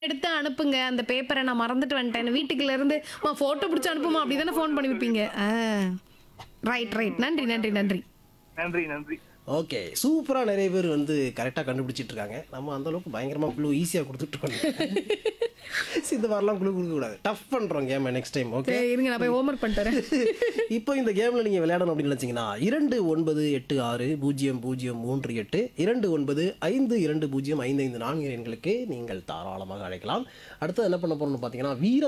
எடுத்து அனுப்புங்க அந்த பேப்பரை நான் மறந்துட்டு வந்துட்டேன் வீட்டுக்குள்ள இருந்து போட்டோ பிடிச்சி அனுப்புமா அப்படி தானே ஃபோன் பண்ணிருப்பீங்க ரைட் ரைட் நன்றி நன்றி நன்றி நன்றி நன்றி ஓகே சூப்பராக நிறைய பேர் வந்து கரெக்டாக கண்டுபிடிச்சிட்டு இருக்காங்க நம்ம அந்த அளவுக்கு பயங்கரமாக குழு ஈஸியாக கொடுத்துட்டு இந்த மாதிரிலாம் குழு கொடுக்கக்கூடாது டஃப் பண்ணுறோம் கேம் நெக்ஸ்ட் டைம் ஓகே சரி, இருங்க நான் போய் ஹோம்ஒர்க் பண்ணிட்டு வரேன் இப்போ இந்த கேமில் நீங்கள் விளையாடணும் அப்படின்னு நினச்சிங்கன்னா இரண்டு ஒன்பது எட்டு ஆறு பூஜ்ஜியம் பூஜ்ஜியம் மூன்று எட்டு இரண்டு ஒன்பது ஐந்து இரண்டு பூஜ்ஜியம் ஐந்து ஐந்து நான்கு எண்களுக்கு நீங்கள் தாராளமாக அழைக்கலாம் அடுத்து என்ன பண்ண போகிறோம்னு பார்த்தீங்கன்னா வீர